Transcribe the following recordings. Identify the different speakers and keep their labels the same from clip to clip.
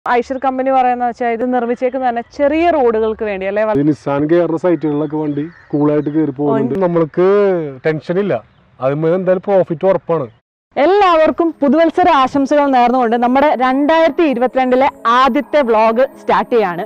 Speaker 1: Eicher company പറയുന്ന വെച്ചാൽ ഇത് നിർമ്മിച്ചേക്കുന്നത് തന്നെ ചെറിയ റോഡുകൾക്ക് വേണ്ടി അല്ലെ
Speaker 2: ഇത് നിസാൻ കയറുന്ന സൈറ്റുകളിലൊക്കെ വണ്ടി കൂളായിട്ട് കയറി പോകുന്നുണ്ട് നമ്മൾക്ക് ടെൻഷൻ ഇല്ല അതിന്മേൽ എന്തായാലും പ്രോഫിറ്റ് ഉറപ്പാണ്
Speaker 1: എല്ലാവർക്കും പുതുവത്സര ആശംസകൾ നേർന്നുകൊണ്ട് നമ്മുടെ രണ്ടായിരത്തി ഇരുപത്തിരണ്ടിലെ ആദ്യത്തെ വ്ളോഗ് സ്റ്റാർട്ട് ചെയ്യാണ്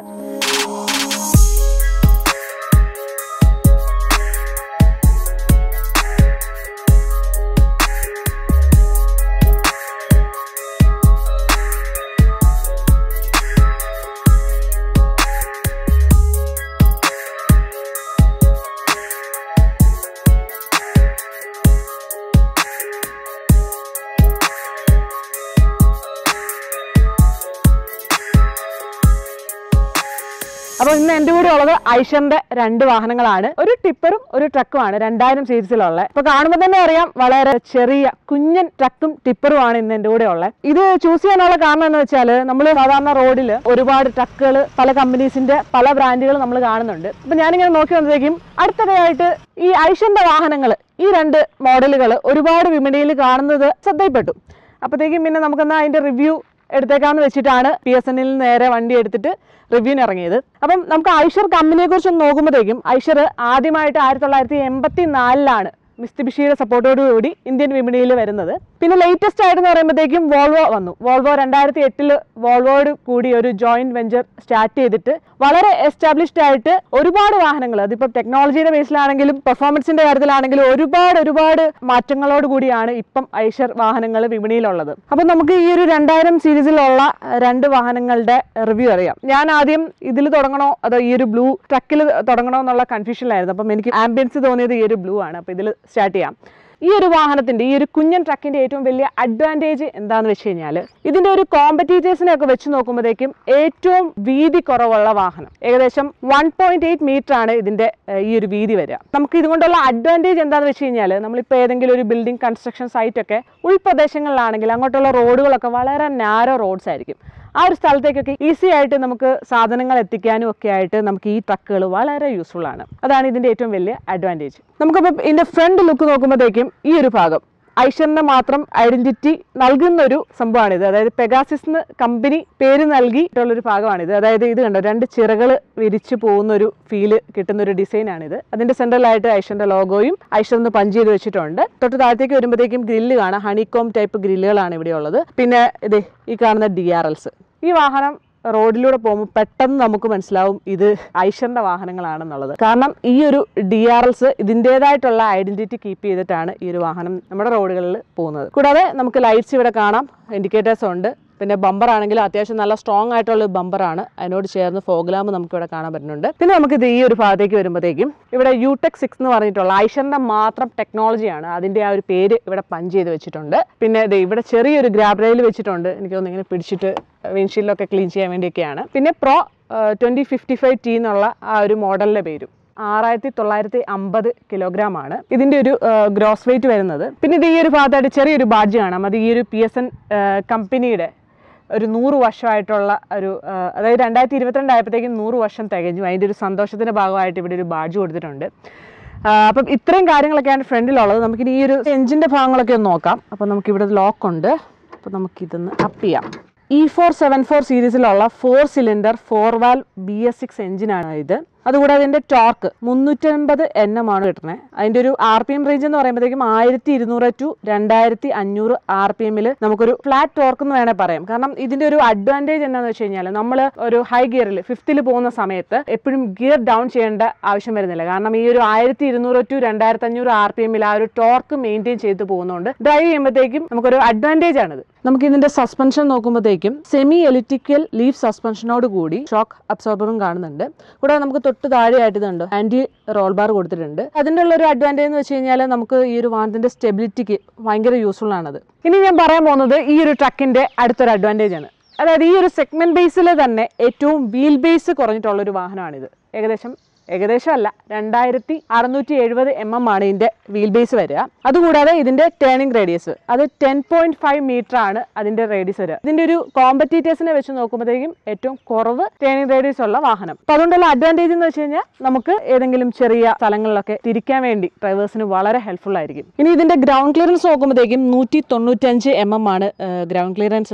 Speaker 1: അപ്പൊ ഇന്ന് എന്റെ കൂടെ ഉള്ളത് ഐഷറിന്റെ രണ്ട് വാഹനങ്ങളാണ് ഒരു ടിപ്പറും ഒരു ട്രക്കുമാണ് രണ്ടായിരം സീരീസിലുള്ള ഇപ്പൊ കാണുമ്പോൾ തന്നെ അറിയാം വളരെ ചെറിയ കുഞ്ഞൻ ട്രക്കും ടിപ്പറും ആണ് ഇന്ന് എന്റെ കൂടെ ഉള്ളത് ഇത് ചൂസ് ചെയ്യാനുള്ള കാരണം എന്ന് വെച്ചാൽ നമ്മൾ സാധാരണ റോഡിൽ ഒരുപാട് ട്രക്കുകൾ പല കമ്പനീസിന്റെ പല ബ്രാൻഡുകൾ നമ്മൾ കാണുന്നുണ്ട് അപ്പൊ ഞാനിങ്ങനെ നോക്കി വന്നതേക്കും അടുത്തതായിട്ട് ഈ ഐഷറിന്റെ വാഹനങ്ങൾ ഈ രണ്ട് മോഡലുകൾ ഒരുപാട് വിപണിയിൽ കാണുന്നത് ശ്രദ്ധയിൽപ്പെട്ടു അപ്പോഴത്തേക്കും പിന്നെ നമുക്കെന്നാ അതിന്റെ റിവ്യൂ എടുത്തേക്കാന്ന് വെച്ചിട്ടാണ് പി എസ് എന്നിൽ നേരെ വണ്ടി എടുത്തിട്ട് റിവ്യൂവിന് ഇറങ്ങിയത് അപ്പം നമുക്ക് ഐഷർ കമ്പനിയെ കുറിച്ച് നോക്കുമ്പോഴത്തേക്കും ഐഷർ ആദ്യമായിട്ട് ആയിരത്തി തൊള്ളായിരത്തി എൺപത്തി നാലിലാണ് മിസ്തിബിഷിയുടെ സപ്പോർട്ടോടുകൂടി ഇന്ത്യൻ വിപണിയിൽ വരുന്നത് പിന്നെ ലേറ്റസ്റ്റ് ആയിട്ടെന്ന് പറയുമ്പോഴത്തേക്കും വോൾവോ വന്നു വോൾവോ രണ്ടായിരത്തി എട്ടില് വോൾവോയോട് കൂടി ഒരു ജോയിന്റ് വെഞ്ചർ സ്റ്റാർട്ട് ചെയ്തിട്ട് വളരെ എസ്റ്റാബ്ലിഷ്ഡ് ആയിട്ട് ഒരുപാട് വാഹനങ്ങൾ അതിപ്പോൾ ടെക്നോളജിയുടെ ബേസിലാണെങ്കിലും പെർഫോമൻസിന്റെ കാര്യത്തിലാണെങ്കിലും ഒരുപാട് ഒരുപാട് മാറ്റങ്ങളോട് കൂടിയാണ് ഇപ്പം ഐഷർ വാഹനങ്ങൾ വിപണിയിലുള്ളത് അപ്പം നമുക്ക് ഈ ഒരു രണ്ടായിരം സീരീസിലുള്ള രണ്ട് വാഹനങ്ങളുടെ റിവ്യൂ അറിയാം ഞാൻ ആദ്യം ഇതിൽ തുടങ്ങണോ അതോ ഈ ഒരു ബ്ലൂ ട്രക്കിൽ തുടങ്ങണോ എന്നുള്ള കൺഫ്യൂഷനിലായിരുന്നു അപ്പം എനിക്ക് ആംബിയൻസ് തോന്നിയത് ഈ ഒരു ബ്ലൂ ആണ് അപ്പം ഇതിൽ സ്റ്റാർട്ട് ചെയ്യാം ഈ ഒരു വാഹനത്തിന്റെ ഈ ഒരു കുഞ്ഞൻ ട്രക്കിന്റെ ഏറ്റവും വലിയ അഡ്വാൻറ്റേജ് എന്താണെന്ന് വെച്ച് കഴിഞ്ഞാൽ ഇതിന്റെ ഒരു കോമ്പറ്റീറ്റേഴ്സിനെ ഒക്കെ വെച്ച് നോക്കുമ്പോഴേക്കും ഏറ്റവും വീതി കുറവുള്ള വാഹനം ഏകദേശം വൺ പോയിന്റ് എയ്റ്റ് മീറ്റർ ആണ് ഇതിന്റെ ഏഹ്, ഈ ഒരു വീതി വരിക നമുക്ക് ഇതുകൊണ്ടുള്ള അഡ്വാൻറ്റേജ് എന്താണെന്ന് വെച്ച് കഴിഞ്ഞാൽ നമ്മളിപ്പോൾ ഏതെങ്കിലും ഒരു ബിൽഡിംഗ് കൺസ്ട്രക്ഷൻ സൈറ്റ് ഒക്കെ ഉൾപ്രദേശങ്ങളിലാണെങ്കിൽ അങ്ങോട്ടുള്ള റോഡുകളൊക്കെ വളരെ നാരോ റോഡ്സ് ആയിരിക്കും ആ ഒരു സ്ഥലത്തേക്കൊക്കെ ഈസി ആയിട്ട് നമുക്ക് സാധനങ്ങൾ എത്തിക്കാനും ഒക്കെ ആയിട്ട് നമുക്ക് ഈ ട്രക്കുകൾ വളരെ യൂസ്ഫുൾ ആണ് അതാണ് ഇതിന്റെ ഏറ്റവും വലിയ അഡ്വാൻറ്റേജ് നമുക്കിപ്പോൾ ഇതിന്റെ ഫ്രണ്ട് ലുക്ക് നോക്കുമ്പോഴത്തേക്കും ഈ ഒരു ഭാഗം ഐഷറിന്റെ മാത്രം ഐഡന്റിറ്റി നൽകുന്ന ഒരു സംഭവമാണിത് അതായത് പെഗാസിസ് എന്ന് കമ്പനി പേര് നൽകിയിട്ടുള്ളൊരു ഭാഗമാണിത് അതായത് ഇത് കണ്ടോ രണ്ട് ചിറകൾ വിരിച്ചു പോകുന്ന ഒരു ഫീല് കിട്ടുന്ന ഒരു ഡിസൈനാണിത് അതിന്റെ സെൻട്രലായിട്ട് ഐഷറിന്റെ ലോഗോയും ഐഷറിന്ന് പഞ്ച് ചെയ്ത് വെച്ചിട്ടുണ്ട് തൊട്ട് താഴത്തേക്ക് വരുമ്പോഴത്തേക്കും ഗ്രില്ല് കാണാം ഹണികോം ടൈപ്പ് ഗ്രില്ലുകളാണ് ഇവിടെ ഉള്ളത് പിന്നെ ഇത് ഈ കാണുന്ന ഡി ആർ എൽസ് ഈ വാഹനം റോഡിലൂടെ പോകുമ്പോൾ പെട്ടെന്ന് നമുക്ക് മനസ്സിലാവും ഇത് ഐഷറിന്റെ വാഹനങ്ങളാണെന്നുള്ളത് കാരണം ഈ ഒരു ഡി ആർ എൽസ് ഇതിൻ്റെതായിട്ടുള്ള ഐഡന്റിറ്റി കീപ്പ് ചെയ്തിട്ടാണ് ഈ ഒരു വാഹനം നമ്മുടെ റോഡുകളിൽ പോകുന്നത് കൂടാതെ നമുക്ക് ലൈറ്റ്സ് ഇവിടെ കാണാം ഇൻഡിക്കേറ്റേഴ്സ് ഉണ്ട് പിന്നെ ബമ്പർ ആണെങ്കിൽ അത്യാവശ്യം നല്ല സ്ട്രോങ് ആയിട്ടുള്ള ബമ്പറാണ് അതിനോട് ചേർന്ന് ഫോഗ്ലാമ്പ് നമുക്ക് ഇവിടെ കാണാൻ പറ്റുന്നുണ്ട് പിന്നെ നമുക്ക് ഇത് ഈ ഒരു ഭാഗത്തേക്ക് വരുമ്പോഴത്തേക്കും ഇവിടെ യൂടെക് സിക്സ് എന്ന് പറഞ്ഞിട്ടുള്ള ഐഷറിന്റെ മാത്രം ടെക്നോളജിയാണ് അതിന്റെ ആ ഒരു പേര് ഇവിടെ പഞ്ച് ചെയ്ത് വെച്ചിട്ടുണ്ട് പിന്നെ ദേ ഇവിടെ ചെറിയൊരു ഗ്രാബ് റെയിൽ വെച്ചിട്ടുണ്ട് എനിക്ക് തോന്നുന്നു ഇങ്ങനെ പിടിച്ചിട്ട് വിൻഷീൽഡൊക്കെ ക്ലീൻ ചെയ്യാൻ വേണ്ടിയൊക്കെയാണ് പിന്നെ pro twenty fifty five T എന്നുള്ള ആ ഒരു മോഡലിന്റെ പേരും ആറായിരത്തി തൊള്ളായിരത്തി അമ്പത് കിലോഗ്രാം ആണ് ഇതിന്റെ ഒരു ഗ്രോസ് വെയിറ്റ് വരുന്നത് പിന്നെ ഇത് ഈ ഒരു ഭാഗത്തായിട്ട് ചെറിയൊരു ബാഡ്ജ് കാണാം അത് ഈ ഒരു പി എസ് എൻ കമ്പനിയുടെ ഒരു നൂറ് വർഷമായിട്ടുള്ള ഒരു ആ, അതായത് രണ്ടായിരത്തി ഇരുപത്തിരണ്ട് ആയപ്പോഴത്തേക്കും നൂറ് വർഷം തികഞ്ഞു അതിൻ്റെ ഒരു സന്തോഷത്തിൻ്റെ ഭാഗമായിട്ട് ഇവിടെ ഒരു ബാഡ്ജ് കൊടുത്തിട്ടുണ്ട് ആ, അപ്പം ഇത്രയും കാര്യങ്ങളൊക്കെയാണ് ഫ്രണ്ടിലുള്ളത് നമുക്കിനി ഈ ഒരു എഞ്ചിൻ്റെ ഭാഗങ്ങളൊക്കെ ഒന്ന് നോക്കാം അപ്പം നമുക്കിവിടെ ലോക്ക് ഉണ്ട് അപ്പോൾ നമുക്കിതൊന്ന് അപ്പ് ചെയ്യാം ഇ ഫോർ സെവൻ ഫോർ സീരീസിലുള്ള four cylinder four valve B S six എഞ്ചിനാണ് ഇത് അതുകൂടാതെ അതിന്റെ ടോർക്ക് മുന്നൂറ്റൻപത് എൻ എം ആണ് കിട്ടുന്നത് അതിന്റെ ഒരു ആർ പി എം റേഞ്ച് എന്ന് പറയുമ്പോഴത്തേക്കും ആയിരത്തി ഇരുന്നൂറ് ടു രണ്ടായിരത്തി അഞ്ഞൂറ് ആർ പി എമ്മിൽ നമുക്കൊരു ഫ്ലാറ്റ് ടോർക്ക് എന്ന് വേണേൽ പറയാം കാരണം ഇതിന്റെ ഒരു അഡ്വാൻറ്റേജ് എന്താണെന്ന് വെച്ച് കഴിഞ്ഞാൽ നമ്മൾ ഒരു ഹൈ ഗിയറിൽ ഫിഫ്തിൽ പോകുന്ന സമയത്ത് എപ്പോഴും ഗിയർ ഡൗൺ ചെയ്യേണ്ട ആവശ്യം വരുന്നില്ല കാരണം ഈ ഒരു ആയിരത്തി ഇരുന്നൂറ് ടു രണ്ടായിരത്തി അഞ്ഞൂറ് ആർ പി എമ്മിൽ ആ ഒരു ടോർക്ക് മെയിൻറ്റെയിൻ ചെയ്ത് പോകുന്നതുകൊണ്ട് ഡ്രൈവ് ചെയ്യുമ്പോഴത്തേക്കും നമുക്കൊരു അഡ്വാൻറ്റേജ് ആണിത് നമുക്ക് ഇതിന്റെ സസ്പെൻഷൻ നോക്കുമ്പോഴത്തേക്കും സെമി എലിറ്റിക്കൽ ലീഫ് സസ്പെൻഷനോട് കൂടി ഷോക്ക് അബ്സോർബറും കാണുന്നുണ്ട് കൂടാതെ നമുക്ക് തൊട്ട് താഴെയായിട്ട് ഇതുണ്ട് ആന്റി റോൾ ബാർ കൊടുത്തിട്ടുണ്ട് അതിൻ്റെ ഉള്ള ഒരു അഡ്വാൻറ്റേജ് എന്ന് വെച്ച് കഴിഞ്ഞാൽ നമുക്ക് ഈ ഒരു വാഹനത്തിന്റെ സ്റ്റെബിലിറ്റിക്ക് ഭയങ്കര യൂസ്ഫുൾ ആണത് ഇനി ഞാൻ പറയാൻ പോകുന്നത് ഈ ഒരു ട്രക്കിന്റെ അടുത്തൊരു അഡ്വാൻറ്റേജ് ആണ് അതായത് ഈ ഒരു സെഗ്മെന്റ് ബേസിൽ തന്നെ ഏറ്റവും വീൽ ബേസ് കുറഞ്ഞിട്ടുള്ള ഒരു വാഹനമാണിത് ഏകദേശം ഏകദേശം അല്ല രണ്ടായിരത്തി അറുന്നൂറ്റി എഴുപത് എം എം ആണ് ഇതിന്റെ വീൽ ബേസ് വരിക അതുകൂടാതെ ഇതിന്റെ ടേണിംഗ് റേഡിയസ് അത് ടെൻ പോയിന്റ് ഫൈവ് മീറ്റർ ആണ് അതിന്റെ റേഡിയസ് വരിക ഇതിന്റെ ഒരു കോമ്പറ്റീറ്റേഴ്സിനെ വെച്ച് നോക്കുമ്പോഴത്തേക്കും ഏറ്റവും കുറവ് ടേണിംഗ് റേഡിയസ് ഉള്ള വാഹനം അപ്പൊ അതുകൊണ്ടുള്ള അഡ്വാൻറ്റേജ് എന്ന് വെച്ച് കഴിഞ്ഞാൽ നമുക്ക് ഏതെങ്കിലും ചെറിയ സ്ഥലങ്ങളിലൊക്കെ തിരിക്കാൻ വേണ്ടി ഡ്രൈവേഴ്സിന് വളരെ ഹെൽപ്ഫുൾ ആയിരിക്കും ഇനി ഇതിന്റെ ഗ്രൗണ്ട് ക്ലിയറൻസ് നോക്കുമ്പോഴത്തേക്കും നൂറ്റി തൊണ്ണൂറ്റഞ്ച് എം എം ആണ് ഗ്രൗണ്ട് ക്ലിയറൻസ് വരിക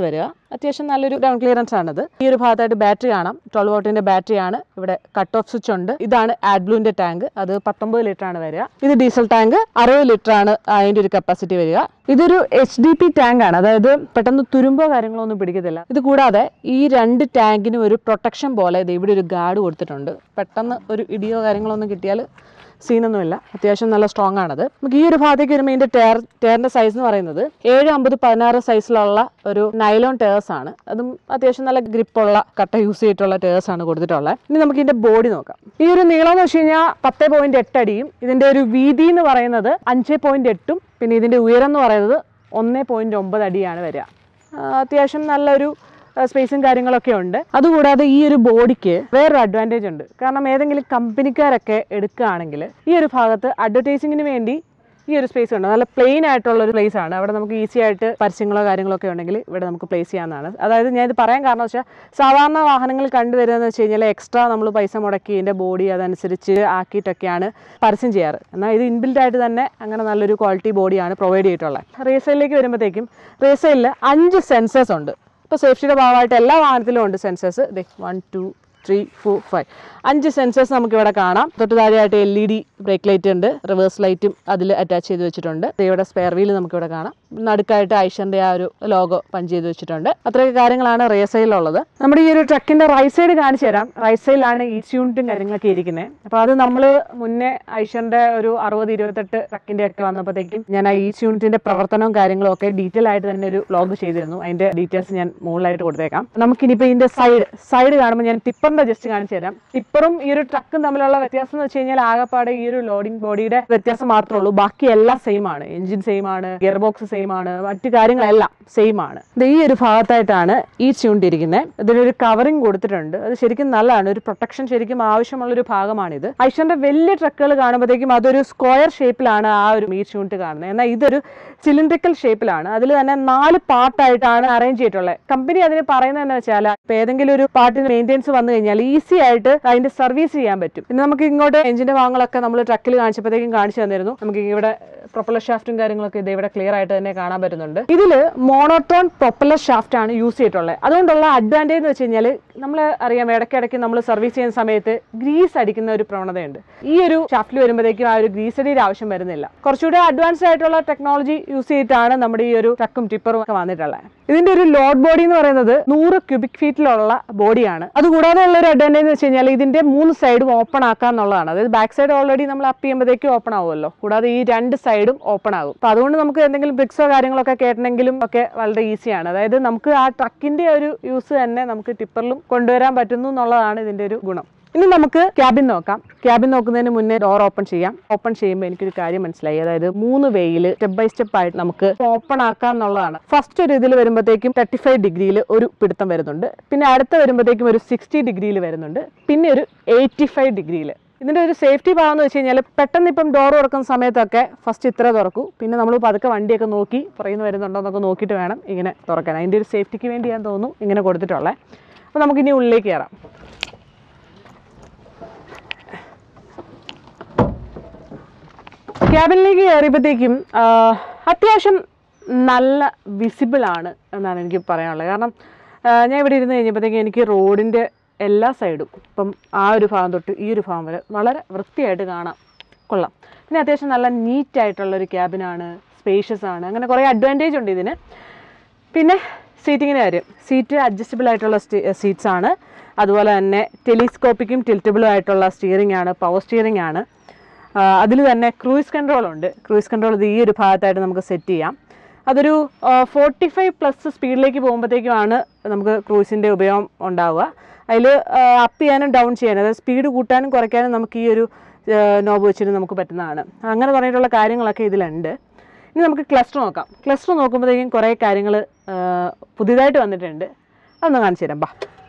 Speaker 1: അത്യാവശ്യം നല്ലൊരു ഗ്രൗണ്ട് ക്ലിയറൻസ് ആണിത് ഈ ഒരു ഭാഗത്തായിട്ട് ബാറ്ററി കാണാം ട്വൽവ് വോട്ടിന്റെ ബാറ്ററി ആണ് ഇവിടെ കട്ട് ഓഫ് സ്വിച്ച് ഉണ്ട് ഇതാണ് ആഡ്ബ്ലൂവിന്റെ ടാങ്ക് അത് പത്തൊമ്പത് ലിറ്റർ ആണ് വരിക ഇത് ഡീസൽ ടാങ്ക് അറുപത് ലിറ്റർ ആണ് അതിന്റെ ഒരു കപ്പാസിറ്റി വരിക ഇതൊരു എച്ച് ഡി പി ടാങ്ക് ആണ് അതായത് പെട്ടെന്ന് തുരുമ്പോ കാര്യങ്ങളോ ഒന്നും പിടിക്കത്തില്ല ഇത് കൂടാതെ ഈ രണ്ട് ടാങ്കിനും ഒരു പ്രൊട്ടക്ഷൻ പോലെ ദേ ഇവിടെ ഒരു ഗാർഡ് കൊടുത്തിട്ടുണ്ട് പെട്ടെന്ന് ഒരു ഇടിയോ കാര്യങ്ങളോ ഒന്നും കിട്ടിയാൽ സീനൊന്നുമില്ല അത്യാവശ്യം നല്ല സ്ട്രോങ് ആണത് നമുക്ക് ഈ ഒരു ഭാഗത്തേക്ക് വരുമ്പോൾ ഇതിന്റെ ടയർ ടയറിന്റെ സൈസ് എന്ന് പറയുന്നത് ഏഴ് അമ്പത് പതിനാറ് സൈസിലുള്ള ഒരു നൈലോൺ ടയേഴ്സ് ആണ് അതും അത്യാവശ്യം നല്ല ഗ്രിപ്പുള്ള കട്ട യൂസ് ചെയ്തിട്ടുള്ള ടയേഴ്സ് ആണ് കൊടുത്തിട്ടുള്ളത് ഇനി നമുക്ക് ഇതിന്റെ ബോഡി നോക്കാം ഈ ഒരു നീളം എന്ന് വെച്ച് കഴിഞ്ഞാൽ പത്ത് പോയിന്റ് എട്ട് അടിയും ഇതിന്റെ ഒരു വീതി എന്ന് പറയുന്നത് അഞ്ച് പോയിന്റ് എട്ടും പിന്നെ ഇതിന്റെ ഉയരം എന്ന് പറയുന്നത് ഒന്ന് പോയിന്റ് ഒമ്പത് അടിയാണ് വരിക ആ, അത്യാവശ്യം നല്ലൊരു സ്പേസും കാര്യങ്ങളൊക്കെ ഉണ്ട് അതുകൂടാതെ ഈ ഒരു ബോഡിക്ക് വേറൊരു അഡ്വാൻറ്റേജ് ഉണ്ട് കാരണം ഏതെങ്കിലും കമ്പനിക്കാരൊക്കെ എടുക്കുകയാണെങ്കിൽ ഈ ഒരു ഭാഗത്ത് അഡ്വർടൈസിങ്ങിന് വേണ്ടി ഈ ഒരു സ്പേസ് ഉണ്ട് നല്ല പ്ലെയിൻ ആയിട്ടുള്ള ഒരു പ്ലേസ് ആണ് അവിടെ നമുക്ക് ഈസി ആയിട്ട് പരസ്യങ്ങളോ കാര്യങ്ങളോ ഒക്കെ ഉണ്ടെങ്കിൽ ഇവിടെ നമുക്ക് പ്ലേസ് ചെയ്യാവുന്നതാണ് അതായത് ഞാൻ ഇത് പറയാൻ കാരണം വെച്ചാൽ സാധാരണ വാഹനങ്ങൾ കണ്ടുവരുന്നതെന്ന് വെച്ച് കഴിഞ്ഞാൽ എക്സ്ട്രാ നമ്മൾ പൈസ മുടക്കി ഇതിൻ്റെ ബോഡി അതനുസരിച്ച് ആക്കിയിട്ടൊക്കെയാണ് പരസ്യം ചെയ്യാറ് എന്നാൽ ഇത് ഇൻബിൽഡ് ആയിട്ട് തന്നെ അങ്ങനെ നല്ലൊരു ക്വാളിറ്റി ബോഡിയാണ് പ്രൊവൈഡ് ചെയ്തിട്ടുള്ളത് റേസയിലേക്ക് വരുമ്പോഴത്തേക്കും റേസയിൽ അഞ്ച് സെൻസേഴ്സ് ഉണ്ട് ഇപ്പോൾ സേഫ്റ്റിയുടെ ഭാഗമായിട്ട് എല്ലാ വാഹനത്തിലും ഉണ്ട് സെൻസേഴ്സ് ദേ one two three four five അഞ്ച് സെൻസേഴ്സ് നമുക്ക് ഇവിടെ കാണാം തൊട്ട് താഴെയായിട്ട് L E D brake light ഉണ്ട് റിവേഴ്സ് ലൈറ്റും അതിൽ അറ്റാച്ച് ചെയ്ത് വെച്ചിട്ടുണ്ട് ദേ ഇവിടെ സ്പെയർ വീൽ നമുക്ക് ഇവിടെ കാണാം നടുക്കായിട്ട് ഐഷറിന്റെ ആ ഒരു ലോഗോ പഞ്ച് ചെയ്ത് വെച്ചിട്ടുണ്ട് അത്രയൊക്കെ കാര്യങ്ങളാണ് റേസയിലുള്ളത് നമ്മുടെ ഈ ഒരു ട്രക്കിന്റെ റൈറ്റ് സൈഡ് കാണിച്ചു തരാം റൈറ്റ് സൈഡിലാണ് ഈ യൂണിറ്റും കാര്യങ്ങളൊക്കെ ഇരിക്കുന്നത് അപ്പോൾ അത് നമ്മൾ മുന്നേ ഐഷറിന്റെ ഒരു അറുപത് ഇരുപത്തെട്ട് ട്രക്കിന്റെ ഒക്കെ വന്നപ്പോഴത്തേക്കും ഞാൻ ആ ഈ യൂണിറ്റിന്റെ പ്രവർത്തനവും കാര്യങ്ങളും ഒക്കെ ഡീറ്റെയിൽ ആയിട്ട് തന്നെ ഒരു വ്ലോഗ് ചെയ്തിരുന്നു അതിന്റെ ഡീറ്റെയിൽസ് ഞാൻ മുകളിലായിട്ട് കൊടുത്തേക്കാം നമുക്കിനിപ്പോൾ ഇതിന്റെ സൈഡ് സൈഡ് കാണുമ്പോൾ ഞാൻ ടിപ്പറിന്റെ ജസ്റ്റ് കാണിച്ചു തരാം ടിപ്പറും ഈ ഒരു ട്രക്കും തമ്മിലുള്ള വ്യത്യാസം എന്ന് വെച്ച് കഴിഞ്ഞാൽ ആകെപ്പാടെ ഈ ഒരു ലോഡിംഗ് ബോഡിയുടെ വ്യത്യാസം മാത്രമേ ഉള്ളൂ ബാക്കി എല്ലാം സെയിം ആണ് എഞ്ചിൻ സെയിം ആണ് ഗിയർ ബോക്സ് സെയിം ആണ് മറ്റു കാര്യങ്ങളെല്ലാം സെയിം ആണ് ഇത് ഈ ഒരു ഭാഗത്തായിട്ടാണ് ഈ യൂണിറ്റ് ഇരിക്കുന്നത് ഇതിനൊരു കവറിങ് കൊടുത്തിട്ടുണ്ട് അത് ശരിക്കും നല്ലതാണ് ഒരു പ്രൊട്ടക്ഷൻ ശരിക്കും ആവശ്യമുള്ള ഒരു ഭാഗമാണിത് ഐഷറിന്റെ വലിയ ട്രക്കുകൾ കാണുമ്പോഴത്തേക്കും അതൊരു സ്ക്വയർ ഷേപ്പിലാണ് ആ ഒരു മീറ്റ് യൂണിറ്റ് കാണുന്നത് എന്നാൽ ഇതൊരു സിലിണ്ടറിക്കൽ ഷേപ്പിലാണ് അതിൽ തന്നെ നാല് പാർട്ടായിട്ടാണ് അറേഞ്ച് ചെയ്തിട്ടുള്ളത് കമ്പനി അതിന് പറയുന്നത് എന്ന് വെച്ചാൽ ഇപ്പൊ ഏതെങ്കിലും ഒരു പാർട്ടിന് മെയിൻ്റെനൻസ് വന്നു കഴിഞ്ഞാൽ ഈസി ആയിട്ട് അതിന്റെ സർവീസ് ചെയ്യാൻ പറ്റും പിന്നെ നമുക്ക് ഇങ്ങോട്ട് എഞ്ചിന്റെ ഭാഗങ്ങളൊക്കെ നമ്മൾ ട്രക്കിൽ കാണിച്ചപ്പോഴത്തേക്കും കാണിച്ചു തന്നിരുന്നു നമുക്ക് ഇവിടെ പ്രൊപ്പലർ ഷാഫ്റ്റും കാര്യങ്ങളൊക്കെ ഇത് ഇവിടെ ക്ലിയർ ആയിട്ട് തന്നെ കാണാൻ പറ്റുന്നുണ്ട് ഇതിൽ മോണോട്രോൺ പ്രൊപ്പലർ ഷാഫ്റ്റ് ആണ് യൂസ് ചെയ്തിട്ടുള്ളത് അതുകൊണ്ടുള്ള അഡ്വാൻറ്റേജ് എന്ന് വെച്ച് കഴിഞ്ഞാൽ നമ്മൾ അറിയാം ഇടയ്ക്കിടയ്ക്ക് നമ്മൾ സർവീസ് ചെയ്യുന്ന സമയത്ത് ഗ്രീസ് അടിക്കുന്ന ഒരു പ്രവണതയുണ്ട് ഈ ഒരു ഷാഫ്റ്റിൽ വരുമ്പോഴത്തേക്കും ആ ഒരു ഗ്രീസ് അടിയുടെ ആവശ്യം വരുന്നില്ല കുറച്ചുകൂടെ അഡ്വാൻസ്ഡ് ആയിട്ടുള്ള ടെക്നോളജി യൂസ് ചെയ്തിട്ടാണ് നമ്മുടെ ഈ ഒരു ട്രക്കും ടിപ്പറും ഒക്കെ വന്നിട്ടുള്ളത് ഇതിന്റെ ഒരു ലോഡ് ബോഡി എന്ന് പറയുന്നത് നൂറ് ക്യൂബിക് ഫീറ്റിലുള്ള ബോഡിയാണ് അതുകൂടാതെ ഉള്ള ഒരു അഡ്വാൻറ്റേജ് എന്ന് വെച്ച് കഴിഞ്ഞാൽ ഇതിന്റെ മൂന്ന് സൈഡും ഓപ്പൺ ആക്കാന്നുള്ളതാണ് അതായത് ബാക്ക് സൈഡ് ഓൾറെഡി നമ്മൾ അപ്പ് ചെയ്യുമ്പോഴത്തേക്കും ഓപ്പൺ ആവുമല്ലോ കൂടാതെ ഈ രണ്ട് സൈഡും ഓപ്പൺ ആകും അപ്പൊ അതുകൊണ്ട് നമുക്ക് എന്തെങ്കിലും ബ്രിക്സോ കാര്യങ്ങളൊക്കെ കേട്ടണമെങ്കിലും ഒക്കെ വളരെ ഈസിയാണ് അതായത് നമുക്ക് ആ ട്രക്കിന്റെ ഒരു യൂസ് തന്നെ നമുക്ക് ടിപ്പറിലും കൊണ്ടുവരാൻ പറ്റുന്നു എന്നുള്ളതാണ് ഇതിന്റെ ഒരു ഗുണം ഇനി നമുക്ക് ക്യാബിൻ നോക്കാം ക്യാബിൻ നോക്കുന്നതിന് മുന്നേ ഡോർ ഓപ്പൺ ചെയ്യാം ഓപ്പൺ ചെയ്യുമ്പോൾ എനിക്കൊരു കാര്യം മനസ്സിലായി അതായത് മൂന്ന് വേയിൽ സ്റ്റെപ്പ് ബൈ സ്റ്റെപ്പ് ആയിട്ട് നമുക്ക് ഓപ്പൺ ആക്കാം എന്നുള്ളതാണ് ഫസ്റ്റ് ഒരു ഇതിൽ വരുമ്പോഴത്തേക്കും തേർട്ടി ഫൈവ് ഡിഗ്രിയിൽ ഒരു പിടുത്തം വരുന്നുണ്ട് പിന്നെ അടുത്ത വരുമ്പോഴത്തേക്കും ഒരു സിക്സ്റ്റി ഡിഗ്രിയിൽ വരുന്നുണ്ട് പിന്നെ ഒരു എയ്റ്റി ഫൈവ് ഡിഗ്രിയിൽ ഇതിന്റെ ഒരു സേഫ്റ്റി ഭാഗം എന്ന് വെച്ച് കഴിഞ്ഞാൽ പെട്ടെന്ന് ഇപ്പം ഡോർ തുറക്കുന്ന സമയത്തൊക്കെ ഫസ്റ്റ് ഇത്ര തുറക്കൂ പിന്നെ നമ്മൾ പതുക്കെ വണ്ടിയൊക്കെ നോക്കി പുറയുന്ന വരുന്നുണ്ടോ എന്നൊക്കെ നോക്കിയിട്ട് വേണം ഇങ്ങനെ തുറക്കാൻ അതിൻ്റെ ഒരു സേഫ്റ്റിക്ക് വേണ്ടി ഞാൻ തോന്നുന്നു ഇങ്ങനെ കൊടുത്തിട്ടുള്ളത് അപ്പോൾ നമുക്ക് ഇനി ഉള്ളിലേക്ക് കയറാം ക്യാബിനിലേക്ക് കയറിയപ്പോഴത്തേക്കും ആ, അത്യാവശ്യം നല്ല വിസിബിൾ ആണ് എന്നാണ് എനിക്ക് പറയാനുള്ളത് കാരണം ആ, ഞാൻ ഇവിടെ ഇരുന്ന് കഴിഞ്ഞപ്പോഴത്തേക്കും എനിക്ക് റോഡിൻ്റെ എല്ലാ സൈഡും ഇപ്പം ആ ഒരു ഭാഗം തൊട്ട് ഈ ഒരു ഭാഗം വരെ വളരെ വൃത്തിയായിട്ട് കാണാം കൊള്ളാം പിന്നെ അത്യാവശ്യം നല്ല നീറ്റ് ആയിട്ടുള്ള ഒരു ക്യാബിനാണ് സ്പേഷ്യസ് ആണ് അങ്ങനെ കുറേ അഡ്വാൻറ്റേജ് ഉണ്ട് ഇതിന് പിന്നെ സീറ്റിങ്ങിൻ്റെ കാര്യം സീറ്റ് അഡ്ജസ്റ്റബിൾ ആയിട്ടുള്ള സീറ്റ്സ് ആണ് അതുപോലെ തന്നെ ടെലിസ്കോപ്പിക്കും ടിൽറ്റബിളും ആയിട്ടുള്ള സ്റ്റിയറിംഗ് ആണ് പവർ സ്റ്റിയറിംഗ് ആണ് അതിൽ തന്നെ ക്രൂയിസ് കൺട്രോൾ ഉണ്ട് ക്രൂയിസ് കൺട്രോൾ ഇത് ഈ ഒരു ഭാഗത്തായിട്ട് നമുക്ക് സെറ്റ് ചെയ്യാം അതൊരു ഫോർട്ടി ഫൈവ് പ്ലസ് സ്പീഡിലേക്ക് പോകുമ്പോഴത്തേക്കുമാണ് നമുക്ക് ക്രൂസിൻ്റെ ഉപയോഗം ഉണ്ടാവുക അതിൽ അപ്പ് ചെയ്യാനും ഡൗൺ ചെയ്യാനും അതായത് സ്പീഡ് കൂട്ടാനും കുറയ്ക്കാനും നമുക്ക് ഈ ഒരു നോബ് വെച്ചിട്ട് നമുക്ക് പറ്റുന്നതാണ് അങ്ങനെ പറഞ്ഞിട്ടുള്ള കാര്യങ്ങളൊക്കെ ഇതിലുണ്ട് ഇനി നമുക്ക് ക്ലസ്റ്റർ നോക്കാം ക്ലസ്റ്റർ നോക്കുമ്പോഴത്തേക്കും കുറേ കാര്യങ്ങൾ പുതിയതായിട്ട് വന്നിട്ടുണ്ട് അതൊന്ന് കാണിച്ചു തരാം ബാ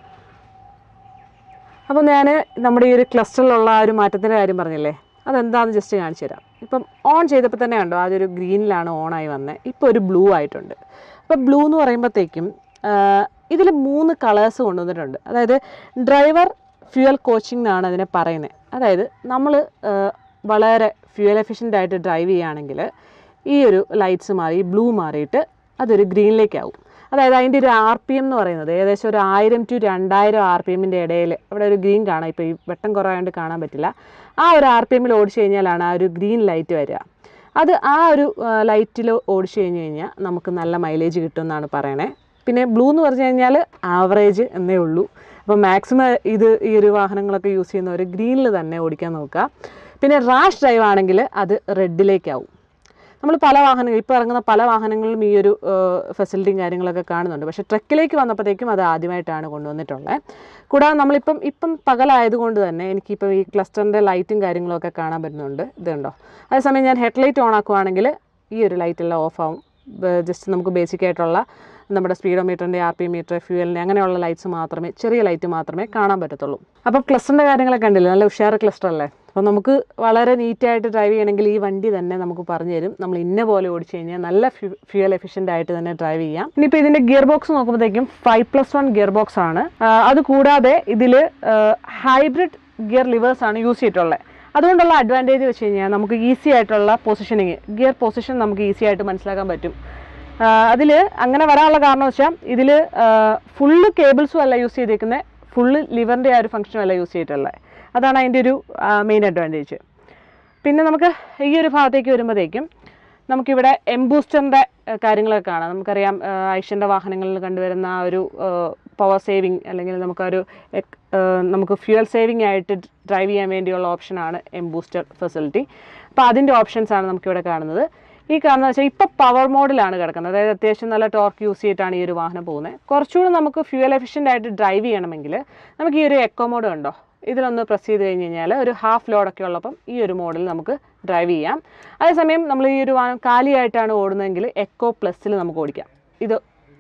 Speaker 1: അപ്പോൾ ഞാൻ നമ്മുടെ ഈ ഒരു ക്ലസ്റ്ററിലുള്ള ആ ഒരു മാറ്റത്തിൻ്റെ കാര്യം പറഞ്ഞില്ലേ അതെന്താണെന്ന് ജസ്റ്റ് കാണിച്ചു തരാം ഇപ്പം ഓൺ ചെയ്തപ്പോൾ തന്നെ കണ്ടോ ആദ്യം ഒരു ഗ്രീനിലാണ് ഓണായി വന്നത് ഇപ്പോൾ ഒരു ബ്ലൂ ആയിട്ടുണ്ട് അപ്പോൾ ബ്ലൂ എന്ന് പറയുമ്പോഴത്തേക്കും ഇതിൽ മൂന്ന് കളേഴ്സ് കൊണ്ടുവന്നിട്ടുണ്ട് അതായത് ഡ്രൈവർ ഫ്യൂവൽ കോച്ചിങ് എന്നാണ് അതിനെ പറയുന്നത് അതായത് നമ്മൾ വളരെ ഫ്യൂവൽ എഫിഷ്യൻ്റ് ആയിട്ട് ഡ്രൈവ് ചെയ്യുകയാണെങ്കിൽ ഈ ഒരു ലൈറ്റ്സ് മാറി ബ്ലൂ മാറിയിട്ട് അതൊരു ഗ്രീനിലേക്കാവും അതായത് അതിൻ്റെ ഒരു ആർ പി എം എന്ന് പറയുന്നത് ഏകദേശം ഒരു ആയിരം ടു രണ്ടായിരം ആർ പി എമ്മിൻ്റെ ഇടയിൽ അവിടെ ഒരു ഗ്രീൻ കാണാം ഇപ്പോൾ ഈ വെട്ടം കുറവായതുകൊണ്ട് കാണാൻ പറ്റില്ല ആ ഒരു ആർ പി എമ്മിൽ ഓടിച്ചു കഴിഞ്ഞാലാണ് ആ ഒരു ഗ്രീൻ ലൈറ്റ് വരിക അത് ആ ഒരു ലൈറ്റിൽ ഓടിച്ചു കഴിഞ്ഞ് കഴിഞ്ഞാൽ നമുക്ക് നല്ല മൈലേജ് കിട്ടുമെന്നാണ് പറയണേ പിന്നെ ബ്ലൂ എന്ന് പറഞ്ഞു കഴിഞ്ഞാൽ ആവറേജ് എന്നേ ഉള്ളൂ അപ്പോൾ മാക്സിമം ഇത് ഈ ഒരു വാഹനങ്ങളൊക്കെ യൂസ് ചെയ്യുന്നവർ ഗ്രീനിൽ തന്നെ ഓടിക്കാൻ നോക്കുക പിന്നെ റാഷ് ഡ്രൈവ് ആണെങ്കിൽ അത് റെഡിലേക്കാവും നമ്മൾ പല വാഹനങ്ങൾ ഇപ്പോൾ ഇറങ്ങുന്ന പല വാഹനങ്ങളിലും ഈ ഒരു ഫെസിലിറ്റിയും കാര്യങ്ങളൊക്കെ കാണുന്നുണ്ട് പക്ഷേ ട്രക്കിലേക്ക് വന്നപ്പോഴത്തേക്കും അത് ആദ്യമായിട്ടാണ് കൊണ്ടുവന്നിട്ടുള്ളത് കൂടാതെ നമ്മളിപ്പം ഇപ്പം പകലായതുകൊണ്ട് തന്നെ എനിക്കിപ്പോൾ ഈ ക്ലസ്റ്ററിൻ്റെ ലൈറ്റും കാര്യങ്ങളൊക്കെ കാണാൻ പറ്റുന്നുണ്ട് ഇതുണ്ടോ അതേസമയം ഞാൻ ഹെഡ്ലൈറ്റ് ഓൺ ആക്കുവാണെങ്കിൽ ഈ ഒരു ലൈറ്റ് എല്ലാം ഓഫ് ആവും ജസ്റ്റ് നമുക്ക് ബേസിക് ആയിട്ടുള്ള നമ്മുടെ സ്പീഡോമീറ്ററിൻ്റെ ആർ പി മീറ്റർ ഫ്യൂവലിൻ്റെ അങ്ങനെയുള്ള ലൈറ്റ്സ് മാത്രമേ ചെറിയ ലൈറ്റ് മാത്രമേ കാണാൻ പറ്റത്തുള്ളൂ അപ്പോൾ ക്ലസ്റ്ററിൻ്റെ കാര്യങ്ങളൊക്കെ കണ്ടില്ലേ നല്ല ഉഷാർ ക്ലസ്റ്റർ അല്ലേ അപ്പോൾ നമുക്ക് വളരെ നീറ്റായിട്ട് ഡ്രൈവ് ചെയ്യണമെങ്കിൽ ഈ വണ്ടി തന്നെ നമുക്ക് പറഞ്ഞു തരും നമ്മൾ ഇന്ന പോലെ ഓടിച്ചു കഴിഞ്ഞാൽ നല്ല ഫ്യൂവൽ എഫിഷ്യൻ്റ് ആയിട്ട് തന്നെ ഡ്രൈവ് ചെയ്യാം ഇനിയിപ്പോൾ ഇതിൻ്റെ ഗിയർ ബോക്സ് നോക്കുമ്പോഴത്തേക്കും five plus one gear box ആണ് ആ, അത് കൂടാതെ ഇതിൽ ഹൈബ്രിഡ് ഗിയർ ലിവേഴ്സ് ആണ് യൂസ് ചെയ്തിട്ടുള്ളത് അതുകൊണ്ടുള്ള അഡ്വാൻറ്റേജ് വെച്ച് കഴിഞ്ഞാൽ നമുക്ക് ഈസി ആയിട്ടുള്ള പൊസിഷനിങ് ഗിയർ പൊസിഷൻ നമുക്ക് ഈസി ആയിട്ട് മനസ്സിലാക്കാൻ പറ്റും അതിൽ അങ്ങനെ വരാനുള്ള കാരണം വെച്ചാൽ ഇതിൽ ഫുള്ള് കേബിൾസും അല്ല യൂസ് ചെയ്തേക്കുന്നത് ഫുള്ള് ലിവറിൻ്റെ ആ ഒരു ഫംഗ്ഷനും അല്ല യൂസ് ചെയ്തിട്ടുള്ളത് അതാണ് അതിൻ്റെ ഒരു മെയിൻ അഡ്വാൻറ്റേജ് പിന്നെ നമുക്ക് ഈ ഒരു ഭാഗത്തേക്ക് വരുമ്പോഴത്തേക്കും നമുക്കിവിടെ എംബൂസ്റ്ററിൻ്റെ കാര്യങ്ങളൊക്കെ കാണാം നമുക്കറിയാം ഐഷ്യൻ്റെ വാഹനങ്ങളിൽ കണ്ടുവരുന്ന ആ ഒരു പവർ സേവിങ് അല്ലെങ്കിൽ നമുക്കൊരു എക്- ആ, നമുക്ക് ഫ്യൂവൽ സേവിങ് ആയിട്ട് ഡ്രൈവ് ചെയ്യാൻ വേണ്ടിയുള്ള ഓപ്ഷനാണ് എംബൂസ്റ്റർ ഫെസിലിറ്റി അപ്പോൾ അതിൻ്റെ ഓപ്ഷൻസാണ് നമുക്കിവിടെ കാണുന്നത് ഈ കാണുന്നത് വെച്ചാൽ ഇപ്പോൾ പവർ മോഡിലാണ് കിടക്കുന്നത് അതായത് അത്യാവശ്യം നല്ല ടോർക്ക് യൂസ് ചെയ്തിട്ടാണ് ഈ ഒരു വാഹനം പോകുന്നത് കുറച്ചുകൂടി നമുക്ക് ഫ്യൂവൽ എഫിഷ്യൻ്റ് ആയിട്ട് ഡ്രൈവ് ചെയ്യണമെങ്കിൽ നമുക്ക് ഈ ഒരു എക്കോ മോഡ് ഉണ്ടോ ഇതിലൊന്ന് പ്രസ് ചെയ്ത് കഴിഞ്ഞ് കഴിഞ്ഞാൽ ഒരു ഹാഫ് ലോഡൊക്കെ ഉള്ളപ്പം ഈ ഒരു മോഡിൽ നമുക്ക് ഡ്രൈവ് ചെയ്യാം അതേസമയം നമ്മൾ ഈ ഒരു വാഹനം കാലിയായിട്ടാണ് ഓടുന്നതെങ്കിൽ എക്കോ പ്ലസ്സിൽ നമുക്ക് ഓടിക്കാം ഇത്